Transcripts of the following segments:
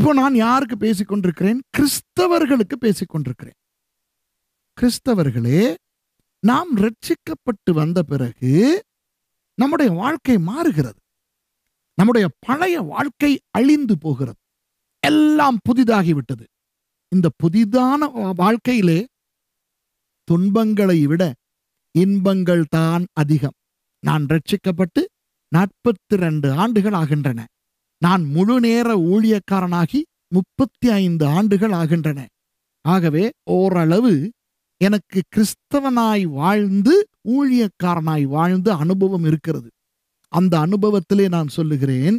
இப்போ நான் யாருக்கு பேசிக் கொண்டிருக்கிறேன் கிறிஸ்தவர்களுக்கு பேசிக் கொண்டிருக்கிறேன் கிறிஸ்தவர்களே நாம் ரட்சிக்கப்பட்டு வந்த பிறகு நம்முடைய வாழ்க்கை மாறுகிறது நம்முடைய பழைய வாழ்க்கை அழிந்து போகிறது எல்லாம் புதிதாகிவிட்டது இந்த புதிதான வா- வாழ்க்கையிலே துன்பங்களை விட இன்பங்கள் தான் அதிகம் நான் ரட்சிக்கப்பட்டு நாற்பத்தி ரெண்டு ஆண்டுகள் ஆகின்றன நான் முழு நேர ஊழியக்காரனாகி முப்பத்தி ஐந்து ஆண்டுகள் ஆகின்றன ஆகவே ஓரளவு எனக்கு கிறிஸ்தவனாய் வாழ்ந்து ஊழியக்காரனாய் வாழ்ந்து அனுபவம் இருக்கிறது அந்த அனுபவத்திலே நான் சொல்லுகிறேன்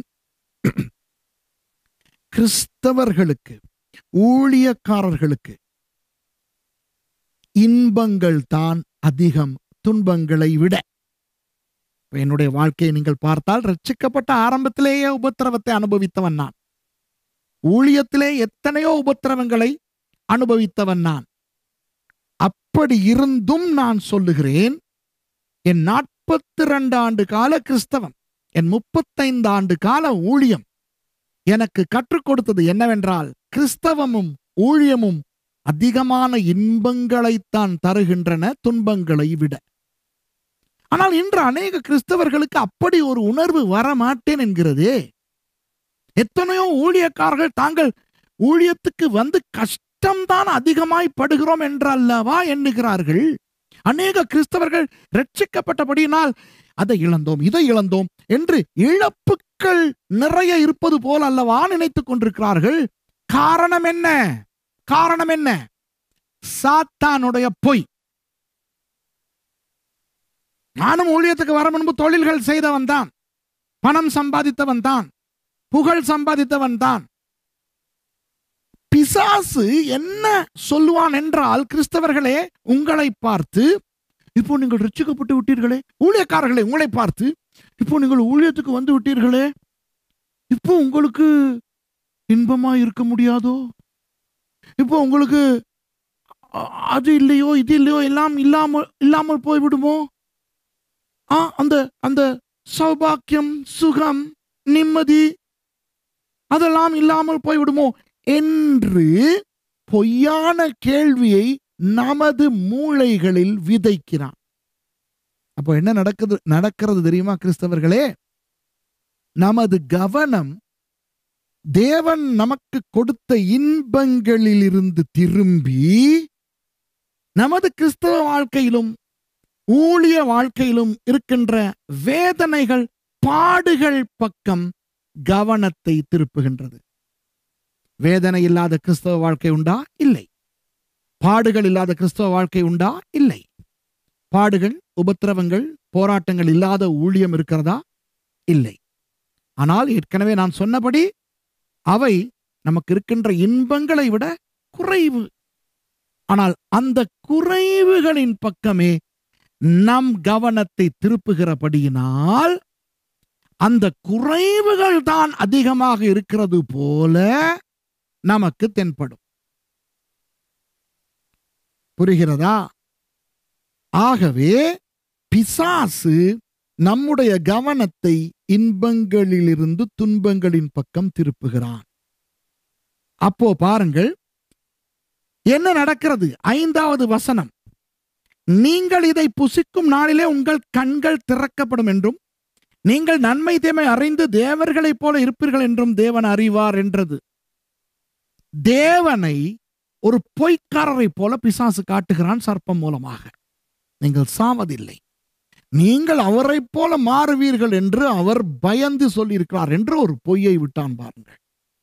கிறிஸ்தவர்களுக்கு ஊழியக்காரர்களுக்கு இன்பங்கள் தான் அதிகம் துன்பங்களை விட இப்ப என்னுடைய வாழ்க்கையை நீங்கள் பார்த்தால் ரட்சிக்கப்பட்ட ஆரம்பத்திலேயே உபத்திரவத்தை அனுபவித்தவன் நான் ஊழியத்திலே எத்தனையோ உபத்திரவங்களை அனுபவித்தவன் நான் அப்படி இருந்தும் நான் சொல்லுகிறேன் என் நாற்பத்தி ரெண்டு ஆண்டு கால கிறிஸ்தவம் என் முப்பத்தைந்து ஆண்டு கால ஊழியம் எனக்கு கற்றுக் கொடுத்தது என்னவென்றால் கிறிஸ்தவமும் ஊழியமும் அதிகமான இன்பங்களைத்தான் தருகின்றன துன்பங்களை விட ஆனால் இன்று அநேக கிறிஸ்தவர்களுக்கு அப்படி ஒரு உணர்வு வர மாட்டேன் என்கிறதே எத்தனையோ ஊழியக்காரர்கள் தாங்கள் ஊழியத்துக்கு வந்து கஷ்டம்தான் அதிகமாய் படுகிறோம் என்றல்லவா எண்ணுகிறார்கள் அநேக கிறிஸ்தவர்கள் ரட்சிக்கப்பட்டபடியினால் அதை இழந்தோம் இதை இழந்தோம் என்று இழப்புக்கள் நிறைய இருப்பது போல் அல்லவா நினைத்துக் கொண்டிருக்கிறார்கள் காரணம் என்ன காரணம் என்ன சாத்தானுடைய பொய் நானும் ஊழியத்துக்கு வர முன்பு தொழில்கள் செய்தவன் தான் பணம் சம்பாதித்தவன் தான் புகழ் சம்பாதித்தவன் தான் பிசாசு என்ன சொல்லுவான் என்றால் கிறிஸ்தவர்களே உங்களை பார்த்து இப்போ நீங்கள் ரட்சிக்கப்பட்டு விட்டீர்களே ஊழியக்காரர்களே உங்களை பார்த்து இப்போ நீங்கள் ஊழியத்துக்கு வந்து விட்டீர்களே இப்போ உங்களுக்கு இன்பமா இருக்க முடியாதோ இப்போ உங்களுக்கு அ- அது இல்லையோ இது இல்லையோ எல்லாம் இல்லாமல் இல்லாமல் போய்விடுமோ ஆ அந்த அந்த சௌபாக்கியம் சுகம் நிம்மதி அதெல்லாம் இல்லாமல் போய்விடுமோ என்று பொய்யான கேள்வியை நமது மூளைகளில் விதைக்கிறான் அப்போ என்ன நடக்குது நடக்கிறது தெரியுமா கிறிஸ்தவர்களே நமது கவனம் தேவன் நமக்கு கொடுத்த இன்பங்களிலிருந்து திரும்பி நமது கிறிஸ்தவ வாழ்க்கையிலும் ஊழிய வாழ்க்கையிலும் இருக்கின்ற வேதனைகள் பாடுகள் பக்கம் கவனத்தை திருப்புகின்றது வேதனை இல்லாத கிறிஸ்தவ வாழ்க்கை உண்டா இல்லை பாடுகள் இல்லாத கிறிஸ்தவ வாழ்க்கை உண்டா இல்லை பாடுகள் உபத்திரவங்கள் போராட்டங்கள் இல்லாத ஊழியம் இருக்கிறதா இல்லை ஆனால் ஏற்கனவே நான் சொன்னபடி அவை நமக்கு இருக்கின்ற இன்பங்களை விட குறைவு ஆனால் அந்த குறைவுகளின் பக்கமே நம் கவனத்தை திருப்புகிறபடியினால் அந்த குறைவுகள் தான் அதிகமாக இருக்கிறது போல நமக்கு தென்படும் புரிகிறதா ஆகவே பிசாசு நம்முடைய கவனத்தை இன்பங்களிலிருந்து துன்பங்களின் பக்கம் திருப்புகிறான் அப்போ பாருங்கள் என்ன நடக்கிறது ஐந்தாவது வசனம் நீங்கள் இதை புசிக்கும் நாளிலே உங்கள் கண்கள் திறக்கப்படும் என்றும் நீங்கள் நன்மை தீமை அறிந்து தேவர்களைப் போல இருப்பீர்கள் என்றும் தேவன் அறிவார் என்றது தேவனை ஒரு பொய்க்காரரை போல பிசாசு காட்டுகிறான் சர்ப்பம் மூலமாக நீங்கள் சாவதில்லை நீங்கள் அவரைப் போல மாறுவீர்கள் என்று அவர் பயந்து சொல்லியிருக்கிறார் என்று ஒரு பொய்யை விட்டான் பாருங்கள்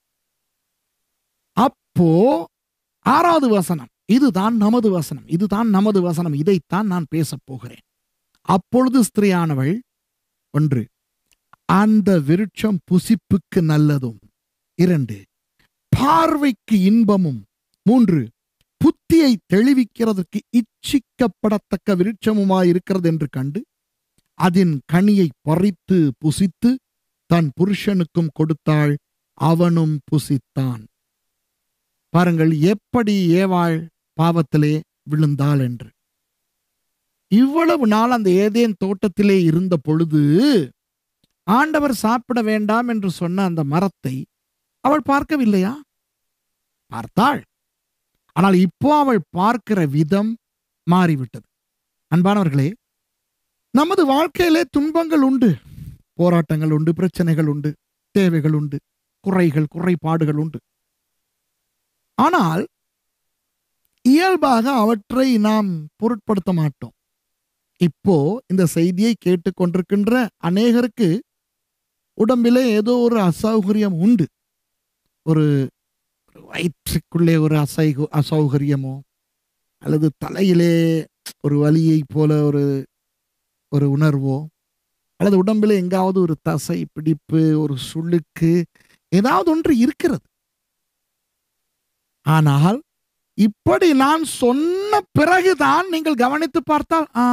அப்போ ஆறாவது வசனம் இதுதான் நமது வசனம் இதுதான் நமது வசனம் இதைத்தான் நான் பேசப் போகிறேன் அப்பொழுது ஸ்திரியானவள் ஒன்று அந்த விருட்சம் புசிப்புக்கு நல்லதும் இரண்டு பார்வைக்கு இன்பமும் மூன்று புத்தியை தெளிவிக்கிறதற்கு இச்சிக்கப்படத்தக்க விருட்சமுமாய் இருக்கிறது என்று கண்டு அதன் கனியை பறித்து புசித்து தன் புருஷனுக்கும் கொடுத்தாள் அவனும் புசித்தான் பாருங்கள் எப்படி ஏவாள் பாவத்திலே விழுந்தாள் என்று இவ்வளவு நாள் அந்த ஏதேன் தோட்டத்திலே இருந்த பொழுது ஆண்டவர் சாப்பிட வேண்டாம் என்று சொன்ன அந்த மரத்தை அவள் பார்க்கவில்லையா பார்த்தாள் ஆனால் இப்போ அவள் பார்க்கிற விதம் மாறிவிட்டது அன்பானவர்களே நமது வாழ்க்கையிலே துன்பங்கள் உண்டு போராட்டங்கள் உண்டு பிரச்சனைகள் உண்டு தேவைகள் உண்டு குறைகள் குறைபாடுகள் உண்டு ஆனால் இயல்பாக அவற்றை நாம் பொருட்படுத்த மாட்டோம் இப்போ இந்த செய்தியை கேட்டுக்கொண்டிருக்கின்ற அநேகருக்கு உடம்பிலே ஏதோ ஒரு அசௌகரியம் உண்டு ஒரு ஒரு வயிற்றுக்குள்ளே ஒரு அசைகு அசௌகரியமோ அல்லது தலையிலே ஒரு வலியை போல ஒரு ஒரு உணர்வோ அல்லது உடம்பில் எங்காவது ஒரு தசை பிடிப்பு ஒரு சுளுக்கு ஏதாவது ஒன்று இருக்கிறது ஆனால் இப்படி நான் சொன்ன பிறகுதான் நீங்கள் கவனித்து பார்த்தால் ஆ,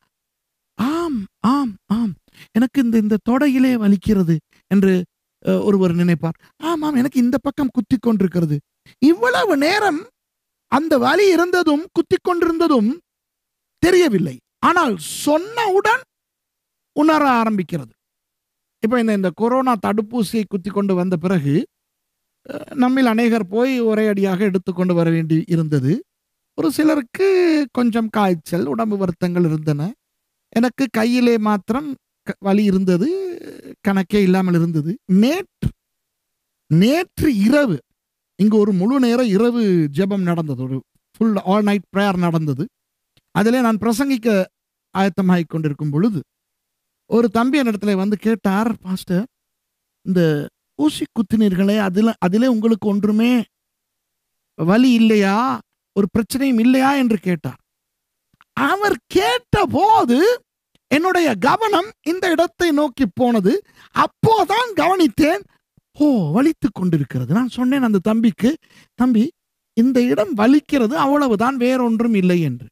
ஆம் ஆம் ஆம் எனக்கு இந்த இந்த தொடையிலே வலிக்கிறது என்று அஹ், ஒருவர் நினைப்பார் ஆமாம் எனக்கு இந்த பக்கம் குத்தி கொண்டிருக்கிறது இவ்வளவு நேரம் அந்த வலி இருந்ததும் குத்தி கொண்டிருந்ததும் தெரியவில்லை ஆனால் சொன்னவுடன் உணர ஆரம்பிக்கிறது இப்போ இந்த இந்த கொரோனா தடுப்பூசியை குத்தி கொண்டு வந்த பிறகு அஹ், நம்மில் அநேகர் போய் ஒரே அடியாக எடுத்துக்கொண்டு வர வேண்டி இருந்தது ஒரு சிலருக்கு கொஞ்சம் காய்ச்சல் உடம்பு வருத்தங்கள் இருந்தன எனக்கு கையிலே மாத்திரம் க- வலி இருந்தது கணக்கே இல்லாமல் இருந்தது நேற்று நேற்று இரவு இங்கு ஒரு முழு நேர இரவு ஜெபம் நடந்தது ஒரு ஃபுல் ஆல் நைட் ப்ரேயர் நடந்தது அதிலே நான் பிரசங்கிக்க ஆயத்தமாகிக் கொண்டிருக்கும் பொழுது ஒரு தம்பி என்னிடத்துல வந்து கேட்டார் பாஸ்டர் இந்த ஊசி குத்தினீர்களே அதில் அதிலே உங்களுக்கு ஒன்றுமே வலி இல்லையா ஒரு பிரச்சனையும் இல்லையா என்று கேட்டார் அவர் கேட்டபோது என்னுடைய கவனம் இந்த இடத்தை நோக்கி போனது அப்போதான் கவனித்தேன் ஓ வலித்துக் கொண்டிருக்கிறது நான் சொன்னேன் அந்த தம்பிக்கு தம்பி இந்த இடம் வலிக்கிறது அவ்வளவுதான் வேறொன்றும் இல்லை என்று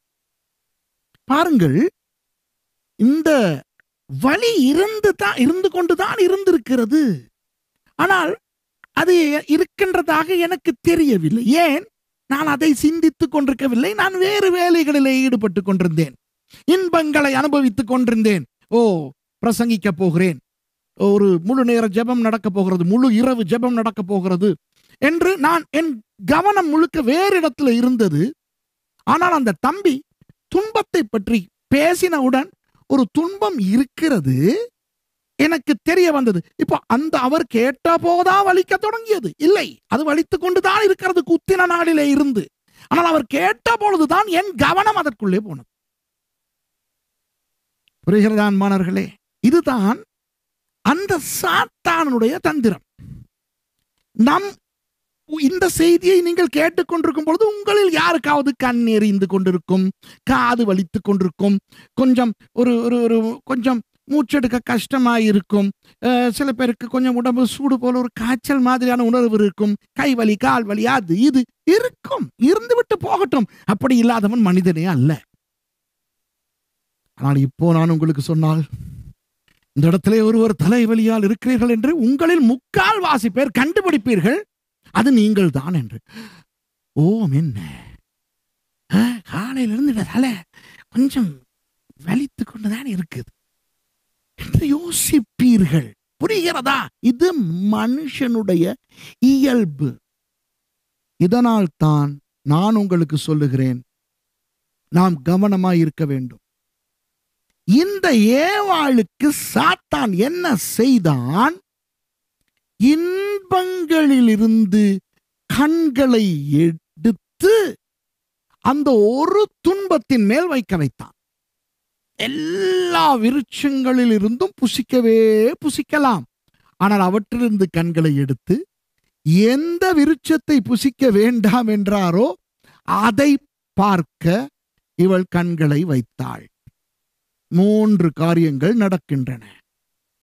பாருங்கள் இந்த வலி இருந்து தான் இருந்து கொண்டுதான் இருந்திருக்கிறது ஆனால் அது இருக்கின்றதாக எனக்கு தெரியவில்லை ஏன் நான் அதை சிந்தித்துக் கொண்டிருக்கவில்லை நான் வேறு வேலைகளிலே ஈடுபட்டு கொண்டிருந்தேன் இன்பங்களை அனுபவித்துக் கொண்டிருந்தேன் ஓ பிரசங்கிக்க போகிறேன் ஒரு முழு நேர ஜெபம் நடக்க போகிறது முழு இரவு ஜெபம் நடக்க போகிறது என்று நான் என் கவனம் முழுக்க வேறு இடத்துல இருந்தது ஆனால் அந்த தம்பி துன்பத்தை பற்றி பேசினவுடன் ஒரு துன்பம் இருக்கிறது எனக்கு தெரிய வந்தது இப்போ அந்த அவர் கேட்ட போதா வலிக்க தொடங்கியது இல்லை அது வலித்துக் கொண்டுதான் இருக்கிறது குத்தின நாளிலே இருந்து ஆனால் அவர் கேட்ட பொழுதுதான் என் கவனம் அதற்குள்ளே போனது புரிகிறதான் மாணவர்களே இதுதான் அந்த சாத்தானுடைய தந்திரம் நம் இந்த செய்தியை நீங்கள் கேட்டுக்கொண்டிருக்கும் பொழுது உங்களில் யாருக்காவது கண் எறிந்து கொண்டிருக்கும் காது வலித்துக் கொண்டிருக்கும் கொஞ்சம் ஒரு ஒரு ஒரு கொஞ்சம் மூச்செடுக்க கஷ்டமாக இருக்கும் அஹ் சில பேருக்கு கொஞ்சம் உடம்பு சூடு போல ஒரு காய்ச்சல் மாதிரியான உணர்வு இருக்கும் கை வலி கால் வலி அது இது இருக்கும் இருந்து விட்டு போகட்டும் அப்படி இல்லாதவன் மனிதனே அல்ல ஆனால் இப்போ நான் உங்களுக்கு சொன்னால் இந்த இடத்திலே ஒருவர் தலைவலியால் இருக்கிறீர்கள் என்று உங்களில் முக்கால் வாசி பேர் கண்டுபிடிப்பீர்கள் அது நீங்கள் தான் என்று ஓம் என்ன ஆ, காலையிலிருந்து இந்த தலை கொஞ்சம் வலித்து கொண்டுதான் இருக்குது என்று யோசிப்பீர்கள் புரிகிறதா இது மனுஷனுடைய இயல்பு இதனால் தான் நான் உங்களுக்கு சொல்லுகிறேன் நாம் கவனமாய் இருக்க வேண்டும் இந்த ஏவாளுக்கு சாத்தான் என்ன செய்தான் இன்பங்களிலிருந்து கண்களை எடுத்து அந்த ஒரு துன்பத்தின் மேல் வைக்க வைத்தான் எல்லா விருட்சங்களில் இருந்தும் புசிக்கவே புசிக்கலாம் ஆனால் அவற்றிலிருந்து கண்களை எடுத்து எந்த விருட்சத்தை புசிக்க வேண்டாம் என்றாரோ அதை பார்க்க இவள் கண்களை வைத்தாள் மூன்று காரியங்கள் நடக்கின்றன